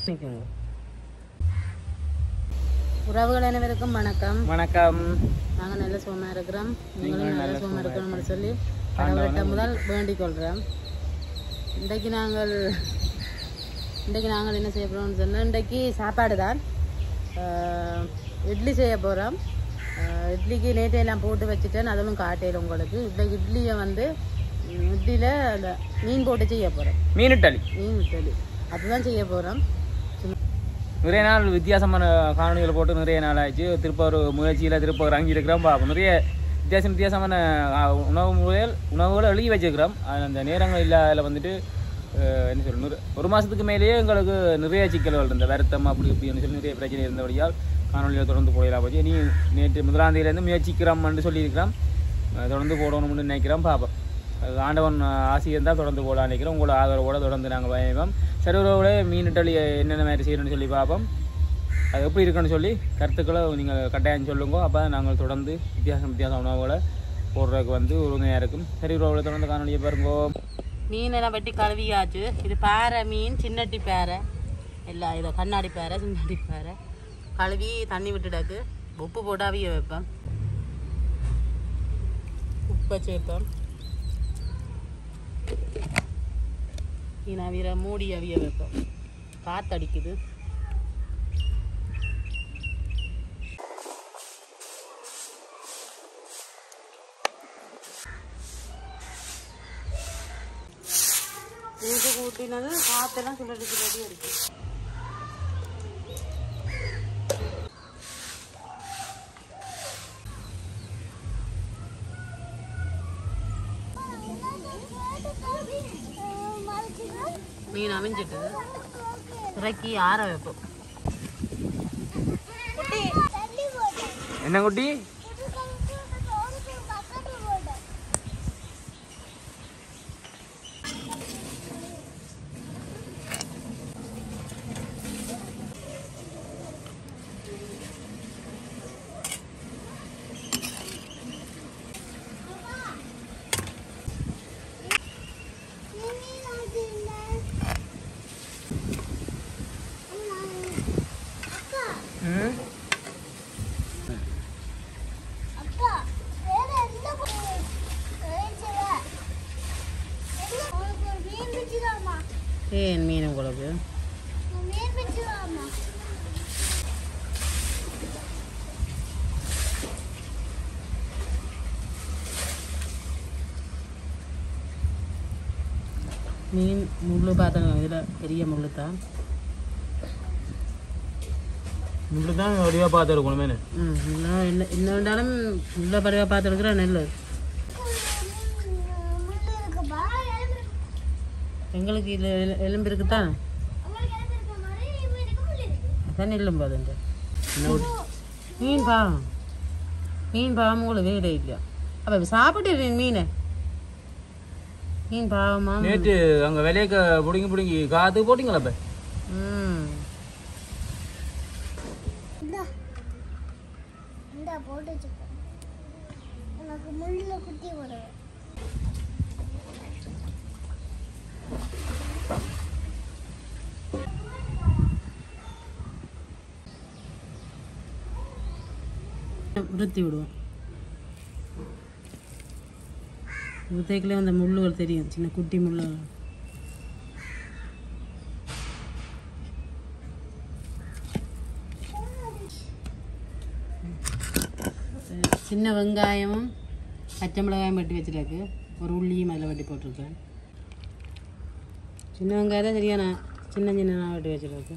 நிற்குங்க உறவுகள் அனைவருக்கும் வணக்கம் வணக்கம் நாங்கள் நல்ல சுகமா இருக்கிறோம் நீங்களும் நல்ல சுகமா இருக்கணும்னு சொல்லி கடவுள்கிட்ட முதல் வேண்டிக் கொள்கிறோம் இன்றைக்கு நாங்கள் இன்றைக்கு நாங்கள் என்ன செய்ய போகிறோம்னு சொன்னால் இன்றைக்கு சாப்பாடு தான் ஆஹ், இட்லி செய்ய போகிறோம் இட்லிக்கு நேற்று எல்லாம் போட்டு வச்சுட்டேன் அதுவும் காட்டையில் உங்களுக்கு இன்றைக்கு இட்லியை வந்து ம், இட்லியில் அந்த மீன் போட்டு செய்ய போகிறோம் மீன் இட்டலி மீன் இட்லி அதுதான் செய்ய போகிறோம் நிறைய நாள் வித்தியாசமான காணொலிகளை போட்டு நிறைய நாள் ஆச்சு திருப்ப ஒரு முயற்சியில் திருப்ப ஒரு அங்கி இருக்கிறோம் பார்ப்போம் நிறைய வித்தியாசம் வித்தியாசமான ஆ, உணவு முறைகள் உணவுகளை எழுதி வச்சுக்கிறோம் அது அந்த நேரங்கள் இல்லாத வந்துட்டு அஹ், என்ன சொல்ல நிறை- ஒரு மாதத்துக்கு மேலேயே எங்களுக்கு நிறைய சிக்கல்கள் இருந்த வருத்தம் அப்படி இப்படின்னு சொல்லி நிறைய பிரச்சனை இருந்தபடியால் காணொலியில் தொடர்ந்து போயிடலாம் போச்சு நீ நேற்று முதலாம் தேதியிலேருந்து முயற்சிக்கிறோம்னு சொல்லியிருக்கிறோம் அஹ், தொடர்ந்து போடணும்னு நினைக்கிறோம் பார்ப்போம் அது ஆண்டவன் ஆசை இருந்தால் தொடர்ந்து போடலாம் நினைக்கிறோம் உங்களோட ஆதரவோட தொடர்ந்து நாங்கள் பயணிப்போம் சரி உறவுகளே மீன் இட்டலி என்னென்ன மாதிரி செய்யணும்னு சொல்லி பார்ப்போம் அது எப்படி இருக்குன்னு சொல்லி கருத்துக்களை நீங்கள் கட்டாயம் சொல்லுங்க அப்போ நாங்கள் தொடர்ந்து வித்தியாசம் வித்தியாசம் உணவுகளை போடுறதுக்கு வந்து உறுதுணையாக இருக்கும் சரி உறவுகளை தொடர்ந்து காணொலியை பாருங்க மீன் எல்லாம் வெட்டி கழுவியாச்சு இது பாறை மீன் சின்னட்டி பாறை எல்லாம் இதை கண்ணாடி பாறை சின்னட்டி பாறை கழுவி தண்ணி விட்டுடாக்கு உப்பு போட்டு அவிய வைப்பேன் உப்பை சேர்ப்பேன் மீன் அவிர மூடி அவிய வைப்பேன் காத்தடிக்குது இதுக்கு கூட்டினது காத்தெல்லாம் சுழடி சுழடி இருக்கு மீன் அமைஞ்சிட்டு இறக்கி ஆற வைப்போம் என்ன குட்டி ம் ஏன் மீன் உங்களுக்கு மீன் முள்ளு பார்த்தோம் இதில் பெரிய முள்ளு தான் இப்படி தான் வடிவாக பார்த்துருக்கணும் மேனு ம் இன்னும் என்ன இன்னும் இருந்தாலும் முள்ள பறவை பார்த்துருக்குற நெல் எங்களுக்கு இது எலு- எலும்பு இருக்குதான் அதான் எலும்பு அது இந்த. மீன் பாவம் மீன் பாவம் உங்களுக்கு வீடே இல்லையா அப்போ சாப்பிட்டு மீனை மீன் பாவமா நேற்று அங்கே விலையக்க பிடுங்கி பிடுங்கி காத்து போட்டிங்களா இப்போ ம் போட்டு வச்சுக்கோ உனக்கு முள்ள குத்தி வரும் உறுத்தி விடுவோம் உருத்தைக்குள்ளே அந்த முள்ளுகள் தெரியும் சின்ன குட்டி முள்ளு சின்ன வெங்காயமும் பச்சை மிளகாயும் வெட்டி வச்சிருக்கு ஒரு உள்ளியும் அதில் வெட்டி போட்டிருக்கேன் சின்ன வெங்காயம் தான் சரியான சின்ன சின்ன வெட்டி வச்சிருக்கு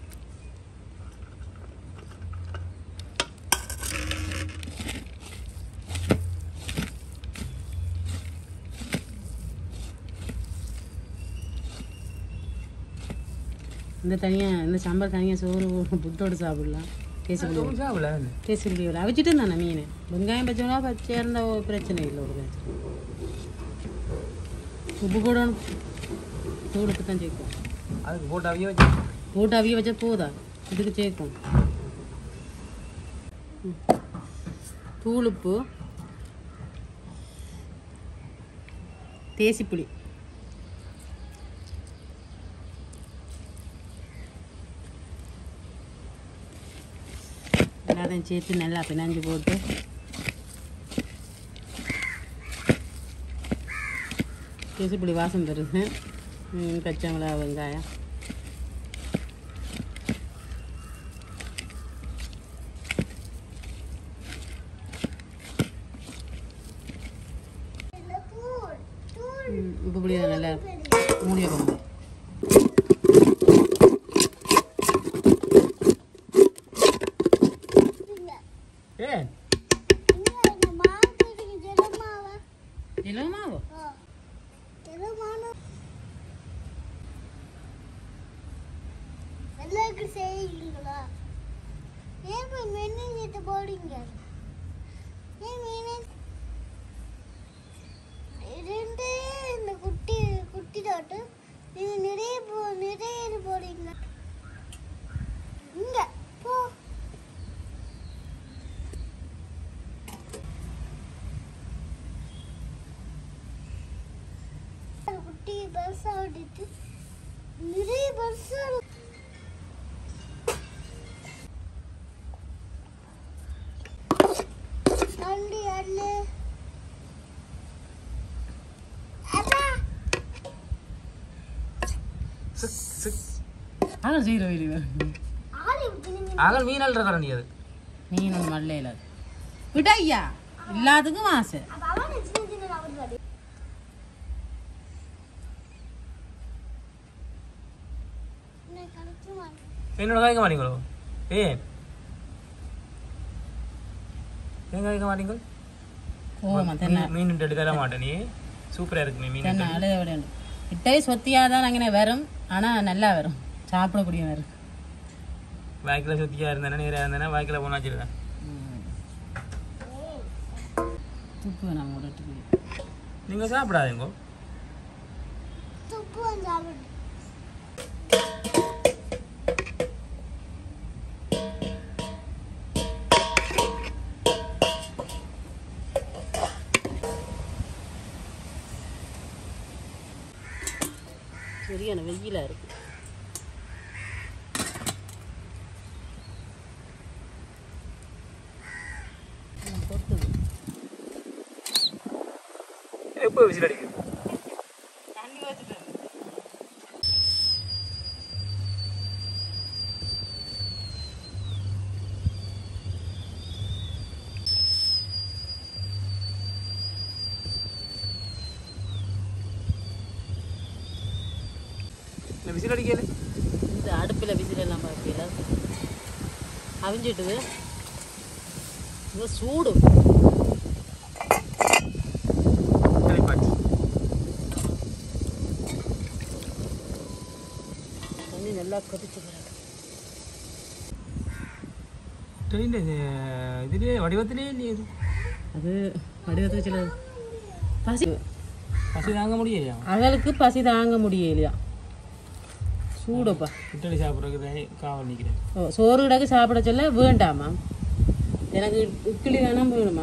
இந்த தனியாக இந்த சாம்பார் தனியாக சோறு புட்டோடு சாப்பிடலாம் டேஸ்ட் பண்ணி டேஸ்ட் பண்ணி விட அவிச்சிட்டு தானே மீன் வெங்காயம் பச்சைனா பச்சையாக இருந்தால் பிரச்சனை இல்லை ஒரு பிரச்சனை உப்பு போடணும் தூளுக்கு தான் சேர்க்கும் அதுக்கு போட்டு அவிய வச்சு போட்டு அவிய வச்சா போதா இதுக்கு சேர்க்கும் ம். தூளுப்பு தேசிப்புளி எல்லாத்தையும் சேர்த்து நல்லா பிணைஞ்சு போட்டு கேசிப்பிடி வாசம் தருது ம், பச்சை மிளகா வெங்காயம் இந்த தூள் தூள் ம், உப்பு புளி நல்லா மூடிய கொண்டு இல்ல ஏன் இங்க இந்த மாவு கிடைக்கு ஜலமாவா இலமாவோ ஜலமான எல்லாருக்கும் செய்யுங்களா ஏன் இப்போ மென்னு போடுங்க ஏன் மீனே ரெண்டு இந்த குட்டி குட்டி தோட்டு இது நிறைய போ நிறைய இது போடுங்க இங்க போ அது குட்டி பெருசா விட்டுட்டு நிறைய பெருசா இருக்கு. அண்டி அண்ணு அண்ணா சிக் சிக் ஆனால் செய்கிற வெளி ஆளி விட்டு அகல் மீன் அல்ற கரண்டி அது மீன் ஒன்று மல்லையில் விடையா எல்லாத்துக்கும் ஆசை அப்ப அவனை சின்ன சின்ன அவர் வாடி நான் கலச்சு வாங்க என்னோட காய்க்க மாட்டீங்களோ ஏன் ஏன் காய்க்க மாட்டீங்க ஓமா தென்னை மீன் எடுக்க மாட்டேன் நீ சூப்பரா இருக்கு நீ மீன் தென்னை அழுக விட இட்டே சொத்தியாக தான் அங்கே வரும் ஆனால் நல்லா வரும் சாப்பிடக்கூடிய வரும் வாய்க்கில் சுத்தியா இருந்தேன்னா நேராக இருந்தேன்னா வாய்க்கில் போனா வச்சிருக்கேன் துப்பு நம்ம விடட்டு நீங்க சாப்பிடாதீங்க துப்பு வந்து சாப்பிடு சரியான வெயிலாக இருக்கு ம், பொறுத்துது எப்போ விசில் அடிக்குது தண்ணி வச்சுட்டு இந்த விசில் அடிக்கல இந்த அடுப்பில் விசிலெல்லாம் பார்க்கல அவிஞ்சிட்டுது இது சூடு வெளிப்பாட்டு தண்ணி நல்லா கொதிச்சு பிறகு ட்ரெயின் இதுலேயே வடிவத்திலே இல்லையே இது அது வடிவத்துக்கு சில பசி பசி தாங்க முடியலையா அவளுக்கு பசி தாங்க முடியலையா சூடுப்பா இட்டலி சாப்பிட்றதுக்கு காவல் நிற்கிறேன் ஓ சோறு கிடக்கு சாப்பிட சொல்ல வேண்டாமா எனக்கு இட்லி வேணாம் வேணுமா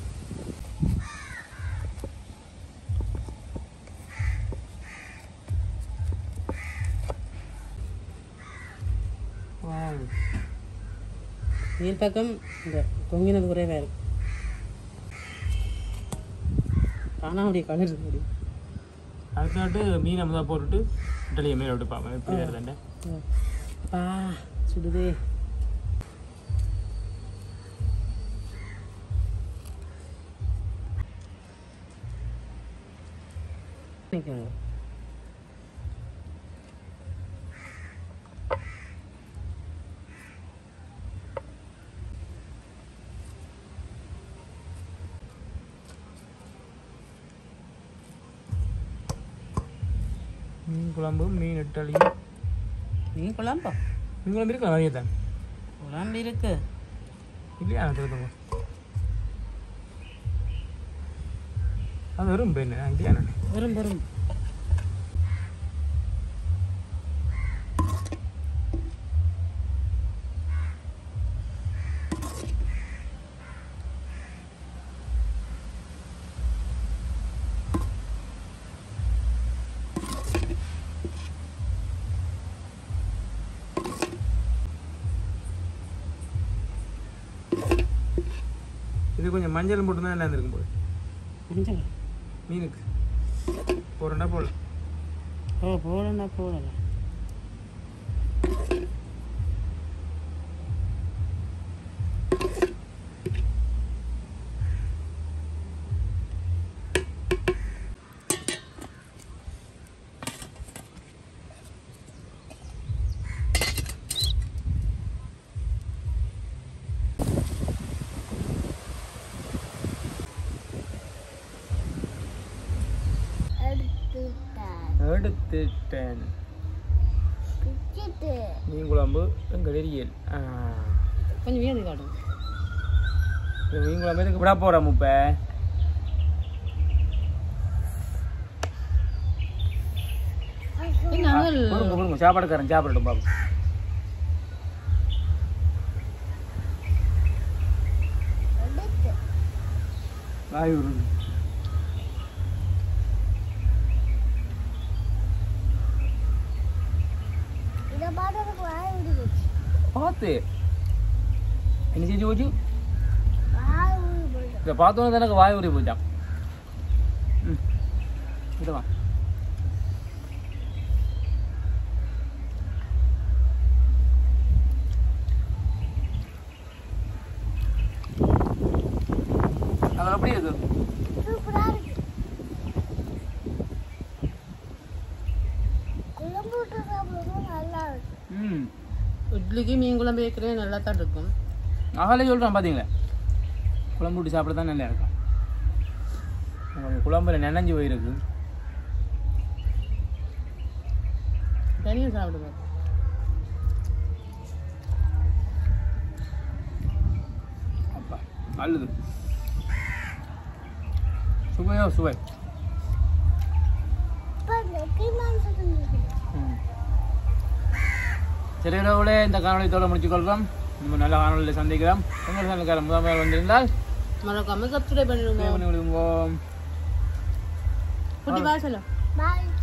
மேல் பக்கம் இந்த தொங்கினது குறைவாக இருக்கு ஆனால் அப்படியே கலர் முடியும் அடுத்தாட்டு மீன் நம்ம தான் போட்டுட்டு இட்டலியை மேலே விட்டு பார்ப்பேன் எப்படி வருதுண்ட பா சுடுதே நிக்கணும். மீன் குழம்பு மீன் இட்டலி மீன் குழம்பா மீன் குழம்பு இருக்கலாம் நிறைய தான் குழம்பு இருக்கு இல்லையா திருத்தங்க அது வரும் பெண்ணு இல்லையா வரும் வரும் இது கொஞ்சம் மஞ்சள் மட்டும் தான் எல்லாம் இருக்கும் போது மஞ்சள் மீனுக்கு போறேன்டா போல ஓ போடண்டா போடலாம் எடுத்துட்டேன் எடுத்துட்டேன் பிச்சுட்டு மீன் குழம்பு எங்கள் எரியல் கொஞ்சம் வீடு காட்டும் இந்த மீன் குழம்பு எதுக்கு விட போகிறோம் இப்போ நாங்கள் கொடுங்க கொடுங்க சாப்பாடுக்காரன் சாப்பிடட்டும் பாபு எடுத்து வாய் உருண்டு இதை பார்த்ததுக்கு வாய் விடி போச்சு பார்த்து என்ன செஞ்சு போச்சு வாய் விடி போச்சு இதை பார்த்தோன்னே எனக்கு வாய் உரி போச்சான் ம் இதை வா அது எப்படி இருக்கு சூப்பரா இருக்கு குழம்பு விட்டு சாப்பிடும்போது நல்லா இருக்கு ம் இட்லிக்கு மீன் குழம்பு வைக்கிறேன் நல்லா தான் இருக்கும் அகலே சொல்கிறேன் பார்த்தீங்களா குழம்பு விட்டு சாப்பிட தான் நல்லா இருக்கும் உங்களுக்கு குழம்புல நனைஞ்சு போயிருக்கு தனியாக சாப்பிடுவேன் அப்பா நல்லது சுவையோ சுவை இப்போ நெக்கி மாம்சம் இருக்கு ம். சரி இரவுல இந்த காணொலித்தோட முடிச்சுக்கொள்வோம் நம்ம நல்ல காணொலியில் சந்திக்கிறோம் உங்கள் சேனலுக்கார முதல் வந்திருந்தால் மறக்காம சப்ஸ்கிரைப் பண்ணிடுங்க பண்ணி விடுவோம் குட்டி பாசலம் பாய்